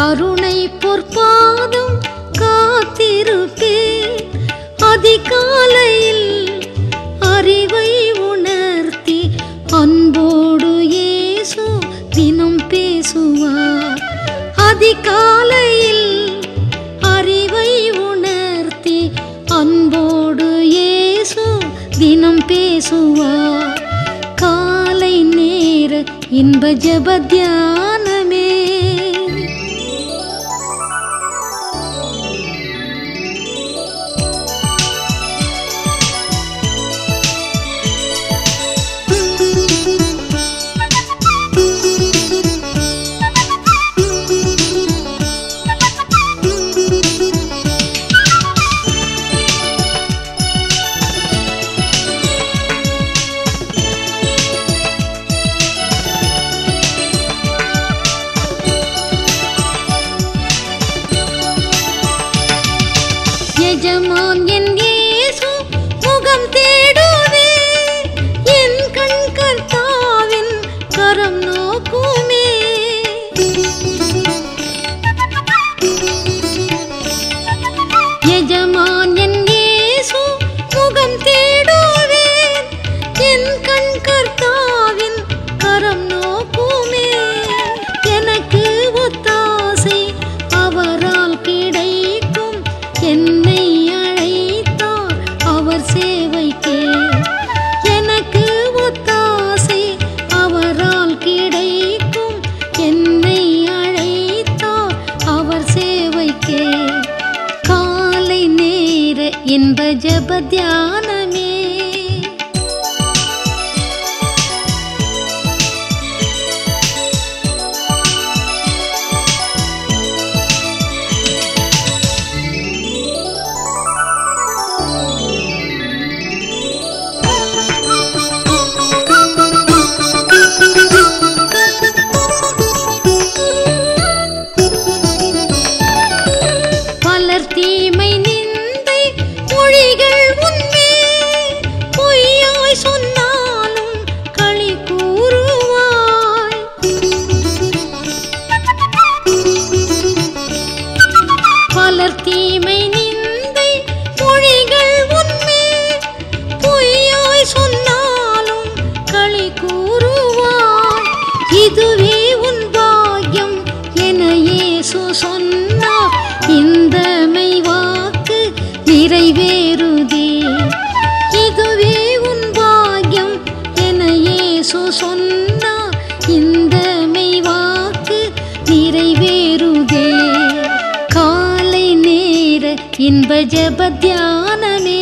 கருணை பொற்பாதம் காத்திருப்பே அதிகாலையில் அறிவை உணர்த்தி அன்போடு இயேசு தினம் பேசுவார் அதிகாலையில் அறிவை உணர்த்தி அன்போடு இயேசு தினம் பேசுவார் காலை நேர இன்ப ஜப தியானமே எஜமான் என் இயேசு முகம் தேடுவே என் கண் கர்த்தாவின் கரம் நோக்குமே எஜமான் என் இயேசு முகம் தேடுவேன் என் கண் கர்த்தாவின் கரம் நோக்குமே எனக்கு ஒத்தாசை அவரால் கிடைக்கும் என்னை அழைத்தார் அவர் சேவைக்கே எனக்கு ஒத்தாசை அவரால் கிடைக்கும் என்னை அழைத்தார் அவர் சேவைக்கே காலை நேர இன்ப ஜப தியானமே பலர் தீமை நிந்தை மொழிகள் உண்மை பொய்யாய் சொன்னாலும் களி கூறுவாய் பலர் தீமை நிந்தை மொழிகள் உண்மை பொய்யாய் சொன்னாலும் களி கூறுவாய் இதுவே உன் பாக்கியம் என இயேசு சொன்னார் இந்த மெய்வாக்கு நிறைவேறுதே இதுவே உன் பாக்கியம் என இயேசு சொன்னார் இந்த மெய்வாக்கு நிறைவேறுதே காலை நேர இன்ப ஜப தியானமே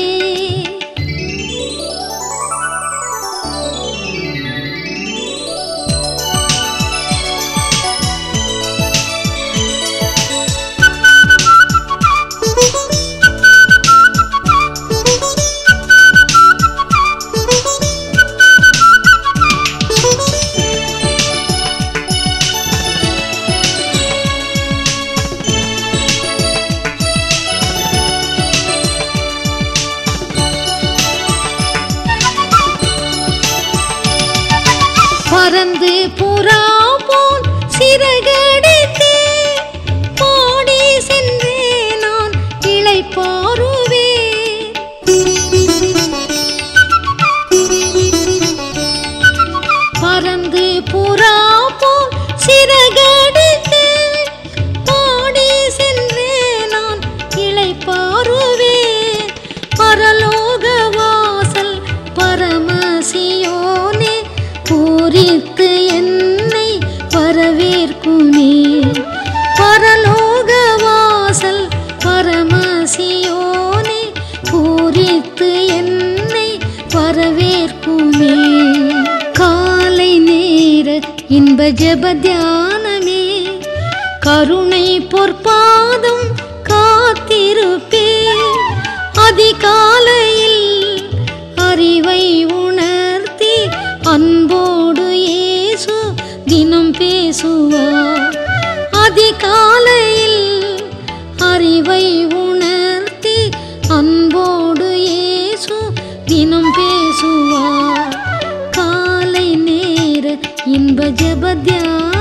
பறந்து புறா போல் சிறகடித்தே பாடி சென்றே நான் இளைப்பாறுவே பறந்து புறா போல் சிறகடித்தே பாடி சென்றே நான் இளைப்பாறுவேன் பரலோக வாசல் பரமசியோனே பூரித்து என்னை வரவேற்குமே பரலோக வாசல் பரமசியோனே பூரித்து என்னை வரவேற்குமே காலை நேர இன்ப ஜப தியானமே கருணை பொற்பாதம் காத்திருப்பே அதிகாலையில் அறிவை உணர்த்தி அன்போடு இயேசு தினம் பேசுவார் அதிகாலையில் அறிவை உணர்த்தி அன்போடு இயேசு தினம் பேசுவார் காலை நேர இன்ப ஜப தியானமே